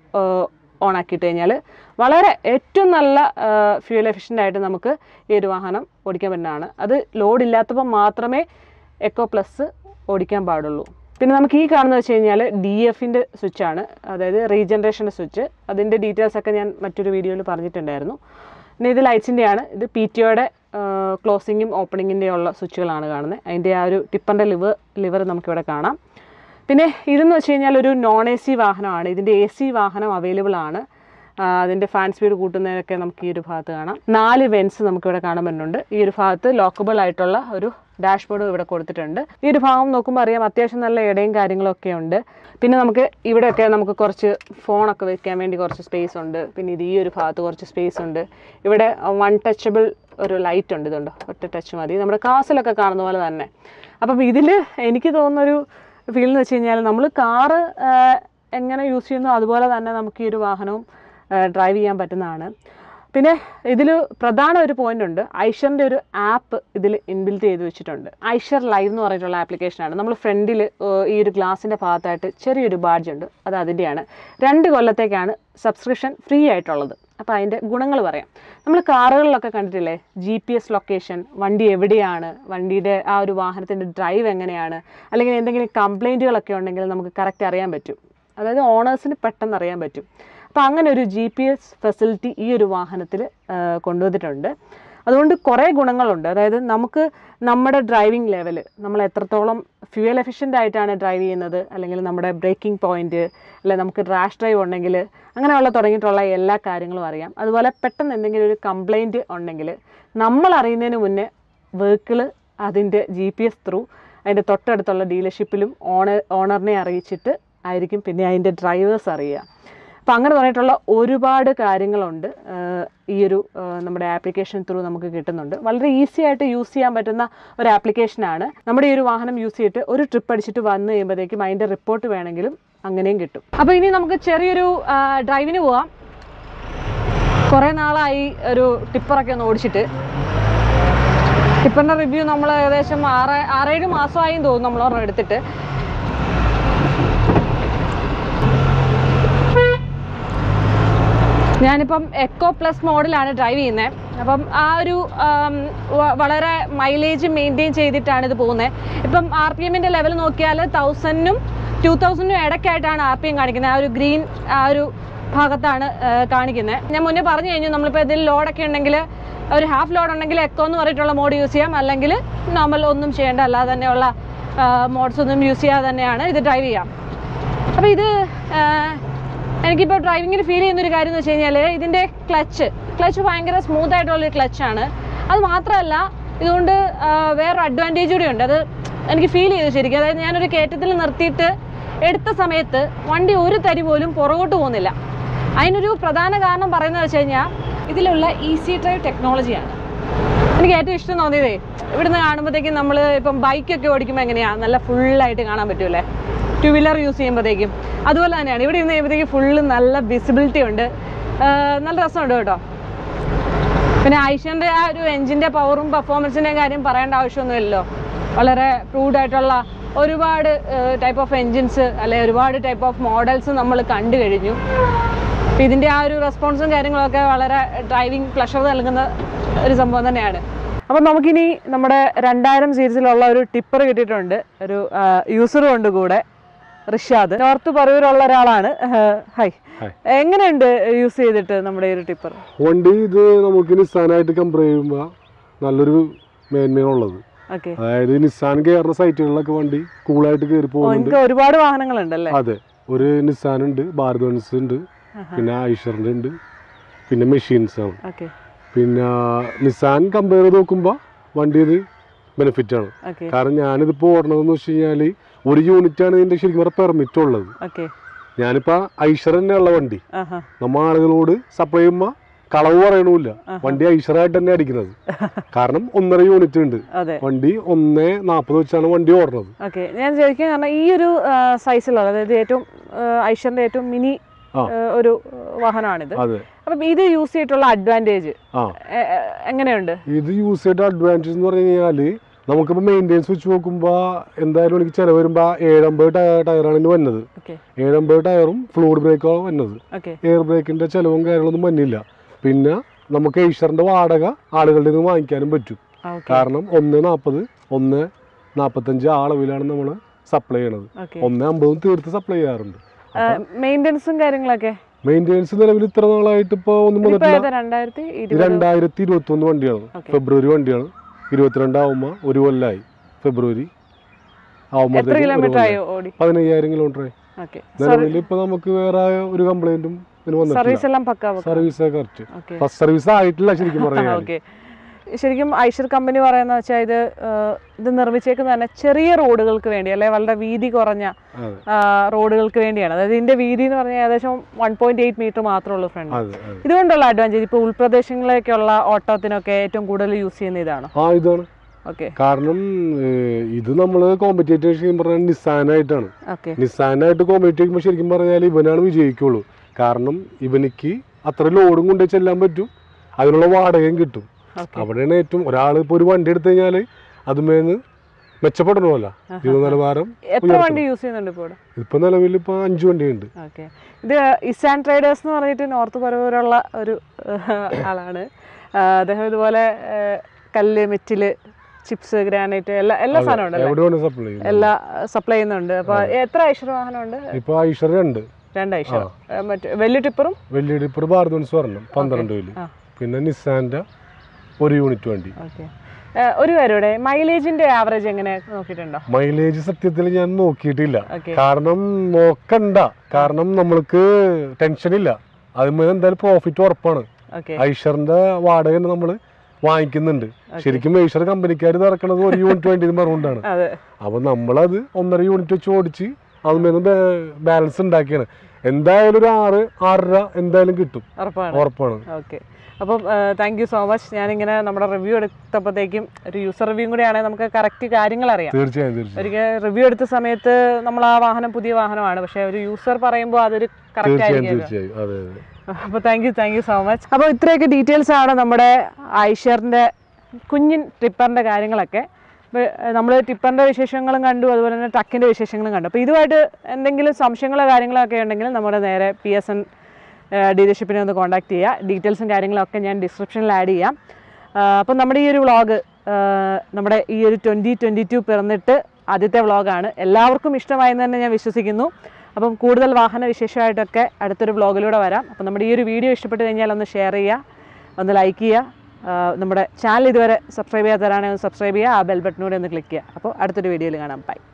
Speaker 1: ഓൺ ആക്കിയിട്ട് കഴിഞ്ഞാൽ വളരെ ഏറ്റവും നല്ല ഫ്യൂൽ എഫിഷ്യൻ്റ് ആയിട്ട് നമുക്ക് ഈ ഒരു വാഹനം ഓടിക്കാൻ പറ്റുന്നതാണ് അത് ലോഡ് ഇല്ലാത്തപ്പോൾ മാത്രമേ എക്കോ പ്ലസ് ഓടിക്കാൻ പാടുള്ളൂ പിന്നെ നമുക്ക് ഈ കാണുന്നത് വെച്ച് കഴിഞ്ഞാൽ ഡി എഫിൻ്റെ സ്വിച്ചാണ് അതായത് റീജനറേഷൻ്റെ സ്വിച്ച് അതിൻ്റെ ഡീറ്റെയിൽസ് ഒക്കെ ഞാൻ മറ്റൊരു വീഡിയോയിൽ പറഞ്ഞിട്ടുണ്ടായിരുന്നു പിന്നെ ഇത് ലൈറ്റ്സിൻ്റെയാണ് ഇത് പി ടി ഒയുടെ ക്ലോസിങ്ങും ഓപ്പണിങ്ങിൻ്റെയും ഉള്ള സ്വിച്ചുകളാണ് കാണുന്നത് അതിൻ്റെ ആ ഒരു ടിപ്പറിൻ്റെ ലിവർ ലിവർ നമുക്കിവിടെ കാണാം പിന്നെ ഇതെന്ന് വെച്ച് കഴിഞ്ഞാൽ ഒരു നോൺ എ സി വാഹനമാണ് ഇതിൻ്റെ എ സി വാഹനം അവൈലബിൾ ആണ് ആ, അതിൻ്റെ ഫാൻ സ്പീഡ് കൂട്ടുന്നതൊക്കെ നമുക്ക് ഈ ഒരു ഭാഗത്ത് കാണാം നാല് വെൻസ് നമുക്കിവിടെ കാണാൻ പറ്റുന്നുണ്ട് ഈ ഒരു ഭാഗത്ത് ലോക്കബിൾ ആയിട്ടുള്ള ഒരു ഡാഷ്ബോർഡും ഇവിടെ കൊടുത്തിട്ടുണ്ട് ഈ ഒരു ഭാഗം നോക്കുമ്പോൾ അറിയാം അത്യാവശ്യം നല്ല ഇടയും കാര്യങ്ങളൊക്കെ ഉണ്ട് പിന്നെ നമുക്ക് ഇവിടെയൊക്കെ നമുക്ക് കുറച്ച് ഫോണൊക്കെ വെക്കാൻ വേണ്ടി കുറച്ച് സ്പേസ് ഉണ്ട് പിന്നെ ഇത് ഈ ഒരു ഭാഗത്ത് കുറച്ച് സ്പേസ് ഉണ്ട് ഇവിടെ വൺ ടച്ചബിൾ ഒരു ലൈറ്റ് ഉണ്ട് ഇതുണ്ട് ഒറ്റ ടച്ച് മതി നമ്മുടെ കാസിലൊക്കെ കാണുന്ന പോലെ തന്നെ അപ്പം ഇതിൽ എനിക്ക് തോന്നുന്നൊരു ഫീൽ എന്ന് വെച്ച് കഴിഞ്ഞാൽ നമ്മൾ കാറ് എങ്ങനെ യൂസ് ചെയ്യുന്നു അതുപോലെ തന്നെ നമുക്ക് ഈ ഒരു വാഹനവും ഡ്രൈവ് ചെയ്യാൻ പറ്റുന്നതാണ് പിന്നെ ഇതിൽ പ്രധാന ഒരു പോയിന്റ് ഉണ്ട് ഐഷറിൻ്റെ ഒരു ആപ്പ് ഇതിൽ ഇൻബിൽറ്റ് ചെയ്ത് വെച്ചിട്ടുണ്ട് ഐഷർ ലൈവ് എന്ന് പറഞ്ഞിട്ടുള്ള ആപ്ലിക്കേഷനാണ് നമ്മൾ ഫ്രണ്ടിൽ ഈ ഒരു ഗ്ലാസിൻ്റെ ഭാഗത്തായിട്ട് ചെറിയൊരു ബാഡ്ജ് ഉണ്ട് അത് അതിൻ്റെയാണ് രണ്ട് കൊല്ലത്തേക്കാണ് സബ്സ്ക്രിപ്ഷൻ ഫ്രീ ആയിട്ടുള്ളത് അപ്പോൾ അതിൻ്റെ ഗുണങ്ങൾ പറയാം നമ്മൾ കാറുകളിലൊക്കെ കണ്ടിട്ടില്ലേ ജി പി എസ് ലൊക്കേഷൻ വണ്ടി എവിടെയാണ് വണ്ടിയുടെ ആ ഒരു വാഹനത്തിൻ്റെ ഡ്രൈവ് എങ്ങനെയാണ് അല്ലെങ്കിൽ എന്തെങ്കിലും കംപ്ലൈൻറ്റുകളൊക്കെ ഉണ്ടെങ്കിൽ നമുക്ക് കറക്റ്റ് അറിയാൻ പറ്റും അതായത് ഓണേഴ്സിന് പെട്ടെന്ന് അറിയാൻ പറ്റും അപ്പോൾ അങ്ങനെ ഒരു ജി പി എസ് ഫെസിലിറ്റി ഈ ഒരു വാഹനത്തിൽ കൊണ്ടുവന്നിട്ടുണ്ട് അതുകൊണ്ട് കുറേ ഗുണങ്ങളുണ്ട് അതായത് നമുക്ക് നമ്മുടെ ഡ്രൈവിംഗ് ലെവൽ നമ്മൾ എത്രത്തോളം ഫ്യൂവൽ എഫിഷ്യൻ്റ് ആയിട്ടാണ് ഡ്രൈവ് ചെയ്യുന്നത് അല്ലെങ്കിൽ നമ്മുടെ ബ്രേക്കിംഗ് പോയിന്റ് അല്ലെങ്കിൽ നമുക്ക് റാഷ് ഡ്രൈവ് ഉണ്ടെങ്കിൽ അങ്ങനെയുള്ള തുടങ്ങിയിട്ടുള്ള എല്ലാ കാര്യങ്ങളും അറിയാം അതുപോലെ പെട്ടെന്ന് എന്തെങ്കിലും ഒരു കംപ്ലൈൻറ്റ് ഉണ്ടെങ്കിൽ നമ്മൾ അറിയുന്നതിന് മുന്നേ വെഹിക്കിൾ അതിൻ്റെ ജി പി എസ് ത്രൂ അതിൻ്റെ തൊട്ടടുത്തുള്ള ഡീലർഷിപ്പിലും ഓണർ ഓണറിനെ അറിയിച്ചിട്ട് ആയിരിക്കും പിന്നെ അതിൻ്റെ ഡ്രൈവേഴ്സ് അറിയുക അപ്പോൾ അങ്ങനെ പറഞ്ഞിട്ടുള്ള ഒരുപാട് കാര്യങ്ങളുണ്ട് ആഹ് ഈ ഒരു ആഹ് നമ്മുടെ ആപ്ലിക്കേഷൻ ത്രൂ നമുക്ക് കിട്ടുന്നുണ്ട് വളരെ ഈസി ആയിട്ട് യൂസ് ചെയ്യാൻ പറ്റുന്ന ഒരു ആപ്ലിക്കേഷനാണ് നമ്മുടെ ഈ ഒരു വാഹനം യൂസ് ചെയ്തിട്ട് ഒരു ട്രിപ്പ് അടിച്ചിട്ട് വന്നു കഴിയുമ്പോഴത്തേക്കും അതിൻ്റെ റിപ്പോർട്ട് വേണമെങ്കിലും അങ്ങനെയും കിട്ടും അപ്പോൾ ഇനി നമുക്ക് ചെറിയൊരു ആഹ് ഡ്രൈവിന് പോവാം കുറേ നാളായി ഒരു ടിപ്പറൊക്കെ ഒന്ന് ഓടിച്ചിട്ട് ടിപ്പറിൻ്റെ റിവ്യൂ നമ്മൾ ഏകദേശം ആറ് ആറേഴ് മാസമായി തോന്നുന്നു നമ്മൾ ഒരെണ്ണം എടുത്തിട്ട് ഞാനിപ്പം എക്കോ പ്ലസ് മോഡലാണ് ഡ്രൈവ് ചെയ്യുന്നത് അപ്പം ആ ഒരു ആം, വ- വളരെ മൈലേജ് മെയിൻറ്റെയിൻ ചെയ്തിട്ടാണ് ഇത് പോകുന്നത് ഇപ്പം ആർ പി എമ്മിൻ്റെ ലെവൽ നോക്കിയാൽ തൗസൻഡിനും ടു തൗസൻഡിനും ഇടയ്ക്കായിട്ടാണ് ആർ പി എം കാണിക്കുന്നത് ആ ഒരു ഗ്രീൻ ആ ഒരു ഭാഗത്താണ് കാണിക്കുന്നത് ഞാൻ മുന്നേ പറഞ്ഞു കഴിഞ്ഞു നമ്മളിപ്പോൾ ഇതിൽ ലോഡൊക്കെ ഉണ്ടെങ്കിൽ ഒരു ഹാഫ് ലോഡ് ഉണ്ടെങ്കിൽ എക്കോ എന്ന് പറഞ്ഞിട്ടുള്ള മോഡ് യൂസ് ചെയ്യാം അല്ലെങ്കിൽ നോർമൽ ഒന്നും ചെയ്യേണ്ട അല്ലാതെ തന്നെയുള്ള മോഡ്സ് ഒന്നും യൂസ് ചെയ്യാതെ തന്നെയാണ് ഇത് ഡ്രൈവ് ചെയ്യാം അപ്പോൾ ഇത് ആ, എനിക്കിപ്പോൾ ഡ്രൈവിങ്ങിന് ഫീൽ ചെയ്യുന്ന ഒരു കാര്യം എന്ന് വെച്ച് കഴിഞ്ഞാൽ ഇതിൻ്റെ ക്ലച്ച് ക്ലച്ച് ഭയങ്കര സ്മൂത്ത് ആയിട്ടുള്ളൊരു ക്ലച്ചാണ് അത് മാത്രമല്ല ഇതുകൊണ്ട് ആ, വേറൊരു അഡ്വാൻറ്റേജ് കൂടി ഉണ്ട് അത് എനിക്ക് ഫീൽ ചെയ്തു ശരിക്കും അതായത് ഞാനൊരു കയറ്റത്തിൽ നിർത്തിയിട്ട് എടുത്ത സമയത്ത് വണ്ടി ഒരു തരി പോലും പുറകോട്ട് പോകുന്നില്ല അതിനൊരു പ്രധാന കാരണം പറയുന്നത് വെച്ച് കഴിഞ്ഞാൽ ഇതിലുള്ള ഈസി ഡ്രൈവ് ടെക്നോളജിയാണ് എനിക്ക് ഏറ്റവും ഇഷ്ടം തോന്നിയതേ ഇവിടുന്ന് കാണുമ്പോഴത്തേക്കും നമ്മൾ ഇപ്പം ബൈക്കൊക്കെ ഓടിക്കുമ്പോൾ എങ്ങനെയാണ് നല്ല ഫുള്ളായിട്ട് കാണാൻ പറ്റൂലേ ടു വീലർ യൂസ് ചെയ്യുമ്പോഴത്തേക്കും അതുപോലെ തന്നെയാണ് ഇവിടെ ഇരുന്ന് കഴിയുമ്പോഴത്തേക്കും ഫുള്ള് നല്ല വിസിബിലിറ്റി ഉണ്ട് ആ, നല്ല രസമുണ്ട് കേട്ടോ പിന്നെ ഐഷൻ്റെ ആ ഒരു എഞ്ചിൻ്റെ പവറും പെർഫോമൻസിൻ്റെയും കാര്യം പറയേണ്ട ആവശ്യമൊന്നുമില്ലല്ലോ വളരെ പ്രൂവ്ഡ് ആയിട്ടുള്ള ഒരുപാട് ടൈപ്പ് ഓഫ് എൻജിൻസ് അല്ലെ ഒരുപാട് ടൈപ്പ് ഓഫ് മോഡൽസ് നമ്മൾ കണ്ടു കഴിഞ്ഞു അപ്പോൾ ഇതിൻ്റെ ആ ഒരു റെസ്പോൺസും കാര്യങ്ങളൊക്കെ വളരെ ഡ്രൈവിംഗ് പ്ലഷർ നൽകുന്ന ഒരു സംഭവം തന്നെയാണ് അപ്പം നമുക്കിനി നമ്മുടെ രണ്ടായിരം സീരീസിലുള്ള ഒരു ടിപ്പർ കിട്ടിയിട്ടുണ്ട് ഒരു യൂസറും ഉണ്ട് കൂടെ റിഷാദ് നോർത്ത് പറയൂരുള്ള ഒരാളാണ് ഹൈ
Speaker 2: Hi.
Speaker 1: എങ്ങനെയുണ്ട് യൂസ് ചെയ്തിട്ട് നമ്മുടെ ഈ ഒരു ടിപ്പർ
Speaker 2: വണ്ടി ഇത് നമുക്ക് നിസ്സാനായിട്ട് കമ്പയർ ചെയ്യുമ്പോൾ നല്ലൊരു മേന്മയുള്ളത്
Speaker 1: ഓക്കെ
Speaker 2: അതായത് നിസ്സാൻ കയറുന്ന സൈറ്റുകളിലൊക്കെ വണ്ടി കൂളായിട്ട് കയറി പോകുന്നുണ്ട്
Speaker 1: നിങ്ങൾക്ക് ഒരുപാട് വാഹനങ്ങളുണ്ടല്ലേ
Speaker 2: അതെ ഒരു നിസ്സാൻ ഉണ്ട് ഭാരത് ബെൻസ് ഉണ്ട് പിന്നെ ഐഷറിൻ്റെ ഉണ്ട് പിന്നെ മെഷീൻസ് ആണ്
Speaker 1: ഓക്കെ
Speaker 2: പിന്നെ നിസ്സാൻ കമ്പയർ ചെയ്ത് നോക്കുമ്പോൾ വണ്ടി ഇത് ബെനിഫിറ്റ് ആണ്
Speaker 1: ഓക്കെ
Speaker 2: കാരണം ഞാനിതിപ്പോൾ ഓടണതെന്ന് വെച്ച് കഴിഞ്ഞാൽ ഒരു യൂണിറ്റാണ് ഇതിൻ്റെ ശരിക്കും പറഞ്ഞാൽ പെർമിറ്റ് ഉള്ളത്
Speaker 1: ഓക്കെ
Speaker 2: ഞാനിപ്പോൾ ഐഷർ തന്നെയുള്ള വണ്ടി
Speaker 1: ആഹാ
Speaker 2: നമ്മ ആളുകളോട് സപ്ലൈ ചെയ്യുമ്പോൾ കളവ് പറയണമില്ല
Speaker 1: ആഹാ.
Speaker 2: വണ്ടി ഐഷറായിട്ട് തന്നെ അടിക്കുന്നത് കാരണം ഒന്നര യൂണിറ്റ് ഉണ്ട്
Speaker 1: അതെ
Speaker 2: വണ്ടി ഒന്ന് നാൽപ്പത് വെച്ചാണ് വണ്ടി ഓടുന്നത്
Speaker 1: ഓക്കെ ഞാൻ ചോദിക്കാൻ കാരണം ഈ ഒരു സൈസിലുള്ള അതായത് ഏറ്റവും ഐഷറിന്റെ ഏറ്റവും മിനി
Speaker 2: ആ.
Speaker 1: ഒരു വാഹനമാണിത്
Speaker 2: അതെ
Speaker 1: അപ്പം ഇത് യൂസ് ചെയ്തിട്ടുള്ള അഡ്വാൻറ്റേജ്
Speaker 2: ആ
Speaker 1: എങ്ങനെയുണ്ട്
Speaker 2: ഇത് യൂസ് ചെയ്ത അഡ്വാൻറ്റേജ് എന്ന് പറഞ്ഞു കഴിഞ്ഞാൽ നമുക്കിപ്പോൾ മെയിൻ്റെനൻസ് വെച്ച് നോക്കുമ്പോൾ എന്തായാലും എനിക്ക് ചിലവ് വരുമ്പോൾ ഏഴമ്പത് ടയർ ടയറാണ് ഇതിന് വന്നത്
Speaker 1: ഓക്കെ
Speaker 2: ഏഴമ്പത് ടയറും ഫ്ലൂഡ് ബ്രേക്കാണ് വന്നത്
Speaker 1: ഓക്കെ
Speaker 2: എയർ ബ്രേക്കിൻ്റെ ചിലവും കാര്യങ്ങളൊന്നും വന്നില്ല പിന്നെ നമുക്ക് ഏഷ്യറിൻ്റെ വാടക ആളുകളുടെ നിന്ന് വാങ്ങിക്കാനും പറ്റും
Speaker 1: ഓക്കെ
Speaker 2: കാരണം ഒന്ന് നാൽപ്പത് ഒന്ന് നാൽപ്പത്തഞ്ച് ആ അളവിലാണ് നമ്മൾ സപ്ലൈ ചെയ്യണത്
Speaker 1: ഓക്കെ
Speaker 2: ഒന്ന് അമ്പതും തീർത്ത് സപ്ലൈ ചെയ്യാറുണ്ട്
Speaker 1: മെയിൻ്റെനൻസും കാര്യങ്ങളൊക്കെ
Speaker 2: മെയിൻ്റെനൻസ് നിലവിൽ ഇത്ര നാളായിട്ട് ഇപ്പോൾ ഒന്നും
Speaker 1: ഇതിപ്പോ
Speaker 2: വന്നിട്ടില്ല
Speaker 1: ഏതാ രണ്ടായിരത്തി
Speaker 2: ഇത്
Speaker 1: ഇരുപത്
Speaker 2: രണ്ടായിരത്തി ഇരുപത്തി ഒന്ന് വണ്ടിയാണ്
Speaker 1: Okay.
Speaker 2: ഫെബ്രുവരി വണ്ടിയാണ് ഇരുപത്തിരണ്ട് ആവുമ്പോൾ ഒരു കൊല്ലമായി ഫെബ്രുവരി
Speaker 1: എത്ര
Speaker 2: ആവുമ്പോഴത്തേക്കും ഒരു
Speaker 1: കിലോമീറ്റർ
Speaker 2: കൊല്ലമായി.
Speaker 1: ആയോ ഓടി
Speaker 2: പതിനയ്യായിരം കിലോമീറ്റർ
Speaker 1: ഓക്കെ
Speaker 2: നിലവിൽ ഇപ്പൊ നമുക്ക് വേറെ ഒരു കംപ്ലൈന്റും ഇതിന് വന്നിട്ടില്ല
Speaker 1: സർവീസ് എല്ലാം പക്ക
Speaker 2: service correct
Speaker 1: okay
Speaker 2: first service ആയിട്ടില്ല ശരിക്കും പറയാൻ
Speaker 1: ഓക്കെ ശരിക്കും ഐഷർ കമ്പനി പറയുന്ന വെച്ചാൽ ഇത് ആ, ഇത് നിർമ്മിച്ചേക്കുന്ന തന്നെ ചെറിയ റോഡുകൾക്ക് വേണ്ടി അല്ലെ വളരെ വീതി കുറഞ്ഞ
Speaker 2: അതെ
Speaker 1: ആ, റോഡുകൾക്ക് വേണ്ടിയാണ് അതായത് ഇതിന്റെ വീതി എന്ന് പറഞ്ഞാൽ ഏകദേശം വൺ പോയിന്റ് എയ്റ്റ് മീറ്റർ മാത്രമേ ഉള്ളൂ ഫ്രണ്ട്
Speaker 2: അതെ അതെ
Speaker 1: ഇതുകൊണ്ടുള്ള അഡ്വാൻറ്റേജ് ഇപ്പോൾ ഉൾപ്രദേശങ്ങളിലേക്കുള്ള ഓട്ടത്തിനൊക്കെ ഏറ്റവും കൂടുതൽ യൂസ് ചെയ്യുന്ന ഇതാണ്
Speaker 2: ആ ഇതാണ്
Speaker 1: ഓക്കെ
Speaker 2: കാരണം ഏഹ്, ഇത് നമ്മൾ കോമ്പറ്റേറ്റീവ് ശരിക്കും പറഞ്ഞാൽ നിസ്സാനായിട്ടാണ്
Speaker 1: ഓക്കെ
Speaker 2: നിസ്സാനായിട്ട് കോമ്പറ്റീറ്റ് ചെയ്യുമ്പോൾ ശരിക്കും പറഞ്ഞാൽ ഇവനാണ് വിജയിക്കുള്ളൂ കാരണം ഇവനിക്ക് അത്ര ലോഡും കൊണ്ടു ചെല്ലാൻ പറ്റും അതിനുള്ള വാടകയും കിട്ടും
Speaker 1: ഓക്കെ
Speaker 2: അവിടെയാണ് ഏറ്റവും ഒരാൾ ഇപ്പോൾ ഒരു വണ്ടി എടുത്തു കഴിഞ്ഞാൽ അതുമേന്ന് മെച്ചപ്പെടണമല്ല ജീവിത നിലവാരം
Speaker 1: എത്ര വണ്ടി യൂസ് ചെയ്യുന്നുണ്ട് ഇപ്പോൾ ഇവിടെ
Speaker 2: ഇപ്പൊ നിലവിൽ ഇപ്പൊ അഞ്ച് വണ്ടിയുണ്ട്
Speaker 1: ഓക്കെ ഇത് ഇസാൻ ട്രേഡേഴ്സ് എന്ന് പറഞ്ഞിട്ട് നോർത്ത് പരവൂരുള്ള ഒരു ആളാണ് ആ, അദ്ദേഹം ഇതുപോലെ ആ, കല്ല് മെറ്റില് ചിപ്സ് ഗ്രാനൈറ്റ് എല്ലാ എല്ലാ സാധനവും ഉണ്ടല്ലേ
Speaker 2: എവിടെ വേണം സപ്ലൈ ചെയ്യും
Speaker 1: എല്ലാ സപ്ലൈ ചെയ്യുന്നുണ്ട് അപ്പൊ എത്ര ഐഷർ വാഹനമുണ്ട്
Speaker 2: ഇപ്പൊ ഐഷർ രണ്ട്
Speaker 1: രണ്ട് ഐഷർ മറ്റേ വലിയ ടിപ്പറും
Speaker 2: വലിയ ഡിപ്പർ ഭാരതൻസ് പറഞ്ഞു പന്ത്രണ്ട് വലി
Speaker 1: ആ.
Speaker 2: പിന്നെ നിസാന്റെ ഒരു യൂണിറ്റ് വണ്ടി
Speaker 1: ഓക്കെ ഒരു കാര്യം ഇവിടെ മൈലേജിന്റെ ആവറേജ് എങ്ങനെ നോക്കിയിട്ടുണ്ടോ
Speaker 2: മൈലേജ് സത്യത്തിൽ ഞാൻ നോക്കിയിട്ടില്ല
Speaker 1: ഓക്കെ
Speaker 2: കാരണം നോക്കണ്ട കാരണം നമ്മൾക്ക് ടെൻഷൻ ഇല്ല അതിന്മേൽ എന്തായാലും പ്രോഫിറ്റ് ഉറപ്പാണ്
Speaker 1: ഓക്കെ
Speaker 2: ഐഷറിന്റെ വാടക നമ്മൾ വാങ്ങിക്കുന്നുണ്ട് ശരിക്കും ഐഷർ കമ്പനിക്കാർ ഇറക്കണത് ഒരു യൂണിറ്റ് വേണ്ടി പറഞ്ഞുകൊണ്ടാണ്
Speaker 1: അതെ
Speaker 2: അപ്പൊ നമ്മളത് ഒന്നര യൂണിറ്റ് വെച്ച് ഓടിച്ച് അതിന്മേന്ന് ബാലൻസ് ഉണ്ടാക്കിയാണ് എന്തായാലും ഒരു ആറ് ആറര എന്തായാലും കിട്ടും
Speaker 1: ഉറപ്പാണ്
Speaker 2: ഉറപ്പാണ്
Speaker 1: ഓക്കെ അപ്പം താങ്ക് യു സോ മച്ച് ഞാനിങ്ങനെ നമ്മുടെ റിവ്യൂ എടുത്തപ്പോഴത്തേക്കും ഒരു യൂസർ റിവ്യൂ കൂടെയാണെങ്കിൽ നമുക്ക് കറക്റ്റ് കാര്യങ്ങൾ അറിയാം
Speaker 2: തീർച്ചയായും തീർച്ചയായും
Speaker 1: ഒരിക്കൽ റിവ്യൂ എടുത്ത സമയത്ത് നമ്മൾ ആ വാഹനം പുതിയ വാഹനമാണ് പക്ഷെ ഒരു യൂസർ പറയുമ്പോൾ അതൊരു കറക്റ്റ്
Speaker 2: തീർച്ചയായും
Speaker 1: ആയിരിക്കും
Speaker 2: തീർച്ചയായും അതെ അതെ
Speaker 1: അപ്പോൾ thank you thank you so much അപ്പോൾ ഇത്രയൊക്കെ ഡീറ്റെയിൽസ് ആണ് നമ്മുടെ ഐഷറിൻ്റെ കുഞ്ഞിൻ ടിപ്പറിൻ്റെ കാര്യങ്ങളൊക്കെ നമ്മൾ ടിപ്പറിൻ്റെ വിശേഷങ്ങളും കണ്ടു അതുപോലെ തന്നെ ട്രക്കിൻ്റെ വിശേഷങ്ങളും കണ്ടു അപ്പോൾ ഇതുമായിട്ട് എന്തെങ്കിലും സംശയങ്ങളോ കാര്യങ്ങളോ ഒക്കെ ഉണ്ടെങ്കിൽ നമ്മുടെ നേരെ പി എസ് എൻ ഡീലർഷിപ്പിനെ ഒന്ന് കോൺടാക്ട് ചെയ്യുക ഡീറ്റെയിൽസും കാര്യങ്ങളൊക്കെ ഞാൻ ഡിസ്ക്രിപ്ഷനിൽ ആഡ് ചെയ്യാം അപ്പം നമ്മുടെ ഈ ഒരു വ്ളോഗ് നമ്മുടെ ഈ ഒരു ട്വൻറ്റി ട്വൻറ്റി ടു പിറന്നിട്ട് ആദ്യത്തെ വ്ളോഗാണ് എല്ലാവർക്കും ഇഷ്ടമായെന്ന് തന്നെ ഞാൻ വിശ്വസിക്കുന്നു അപ്പം കൂടുതൽ വാഹന വിശേഷമായിട്ടൊക്കെ അടുത്തൊരു വ്ളോഗിലൂടെ വരാം അപ്പം നമ്മുടെ ഈ ഒരു വീഡിയോ ഇഷ്ടപ്പെട്ട് കഴിഞ്ഞാൽ ഒന്ന് ഷെയർ ചെയ്യുക ഒന്ന് ലൈക്ക് ചെയ്യുക ആ, നമ്മുടെ ചാനൽ ഇതുവരെ സബ്സ്ക്രൈബ് ചെയ്യാത്തവരാണെങ്കിൽ ഒന്ന് സബ്സ്ക്രൈബ് ചെയ്യുക ആ ബെൽ ബട്ടനൂടെ ഒന്ന് ക്ലിക്ക് ചെയ്യുക അപ്പോൾ അടുത്തൊരു വീഡിയോയിൽ കാണാം ബൈ